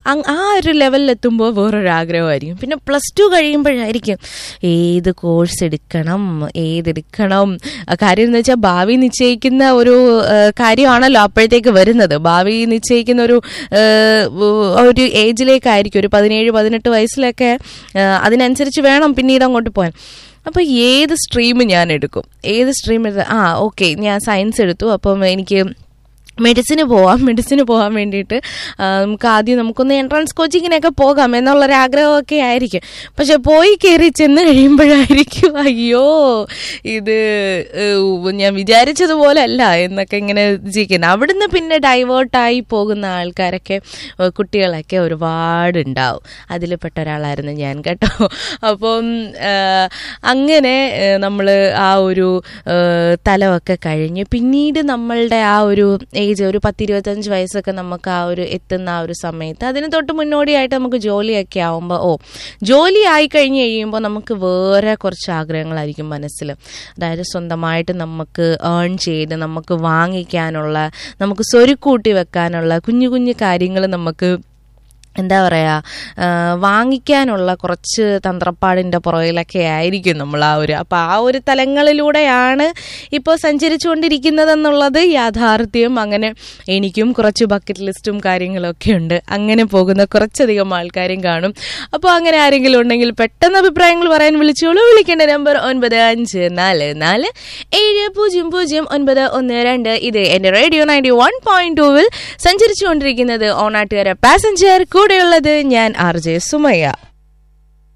അങ് ആ ഒരു ലെവലിലെത്തുമ്പോൾ വേറൊരു ആഗ്രഹമായിരിക്കും പിന്നെ പ്ലസ് ടു കഴിയുമ്പോഴായിരിക്കും ഏത് കോഴ്സ് എടുക്കണം ഏതെടുക്കണം ആ കാര്യം എന്ന് വെച്ചാൽ ഭാവി നിശ്ചയിക്കുന്ന ഒരു ആ, കാര്യമാണല്ലോ അപ്പോഴത്തേക്ക് വരുന്നത് ഭാവി നിശ്ചയിക്കുന്ന ഒരു ആ, ഒരു ഏജിലേക്കായിരിക്കും ഒരു പതിനേഴ് പതിനെട്ട് വയസ്സിലൊക്കെ ആ, അതിനനുസരിച്ച് വേണം പിന്നീട് അങ്ങോട്ട് പോകാൻ അപ്പോൾ ഏത് സ്ട്രീം ഞാൻ എടുക്കും ഏത് സ്ട്രീം എടുത്ത് ആ ഓക്കെ ഞാൻ സയൻസ് എടുത്തു അപ്പം എനിക്ക് മെഡിസിന് പോവാം മെഡിസിന് പോകാൻ വേണ്ടിയിട്ട് ആ, നമുക്ക് ആദ്യം നമുക്കൊന്ന് എൻട്രൻസ് കോച്ചിങ്ങിനൊക്കെ പോകാം എന്നുള്ളൊരു ആഗ്രഹമൊക്കെ ആയിരിക്കും പക്ഷെ പോയി കയറി ചെന്ന് കഴിയുമ്പോഴായിരിക്കും അയ്യോ ഇത് ഏഹ്, ഞാൻ വിചാരിച്ചതുപോലെ അല്ല എന്നൊക്കെ ഇങ്ങനെ ജീവിക്കുന്നത് അവിടുന്ന് പിന്നെ ഡൈവേർട്ടായി പോകുന്ന ആൾക്കാരൊക്കെ ഏഹ്, കുട്ടികളൊക്കെ ഒരുപാടുണ്ടാവും അതിൽ പെട്ട ഒരാളായിരുന്നു ഞാൻ കേട്ടോ അപ്പം ഏഹ്, അങ്ങനെ നമ്മൾ ആ ഒരു ഏഹ്, തലമൊക്കെ കഴിഞ്ഞ് പിന്നീട് നമ്മളുടെ ആ ഒരു ഏജ് ഒരു പത്തിരുപത്തഞ്ച് വയസ്സൊക്കെ നമുക്ക് ആ ഒരു എത്തുന്ന ആ ഒരു സമയത്ത് അതിന് തൊട്ട് മുന്നോടിയായിട്ട് നമുക്ക് ജോലിയൊക്കെ ആവുമ്പോൾ ഓ ജോലി ആയി കഴിഞ്ഞ് കഴിയുമ്പോൾ നമുക്ക് വേറെ കുറച്ച് ആഗ്രഹങ്ങളായിരിക്കും മനസ്സിൽ അതായത് സ്വന്തമായിട്ട് നമുക്ക് ഏൺ ചെയ്ത് നമുക്ക് വാങ്ങിക്കാനുള്ള നമുക്ക് സ്വരുക്കൂട്ടി വെക്കാനുള്ള കുഞ്ഞു കുഞ്ഞു കാര്യങ്ങൾ നമുക്ക് എന്താ പറയുക വാങ്ങിക്കാനുള്ള കുറച്ച് തന്ത്രപ്പാടിൻ്റെ പുറകിലൊക്കെ ആയിരിക്കും നമ്മൾ ആ ഒരു അപ്പോൾ ആ ഒരു തലങ്ങളിലൂടെയാണ് ഇപ്പോൾ സഞ്ചരിച്ചുകൊണ്ടിരിക്കുന്നതെന്നുള്ളത് യാഥാർത്ഥ്യം അങ്ങനെ എനിക്കും കുറച്ച് ബക്കറ്റ് ലിസ്റ്റും കാര്യങ്ങളൊക്കെ ഉണ്ട് അങ്ങനെ പോകുന്ന കുറച്ചധികം ആൾക്കാരും കാണും അപ്പോൾ അങ്ങനെ ആരെങ്കിലും ഉണ്ടെങ്കിൽ പെട്ടെന്ന് അഭിപ്രായങ്ങൾ പറയാൻ വിളിച്ചോളൂ വിളിക്കേണ്ട നമ്പർ ഒൻപത് അഞ്ച് നാല് നാല് ഏഴ് പൂജ്യം പൂജ്യം ഒൻപത് ഒന്ന് രണ്ട് ഇത് എൻ്റെ റേഡിയോ നയൻറ്റി വൺ പോയിന്റ് ടൂവിൽ സഞ്ചരിച്ചുകൊണ്ടിരിക്കുന്നത് ഓണാട്ടുകാര പാസഞ്ചർ കൂടെയുള്ളത് ഞാൻ ആർ ജെ സുമയ്യ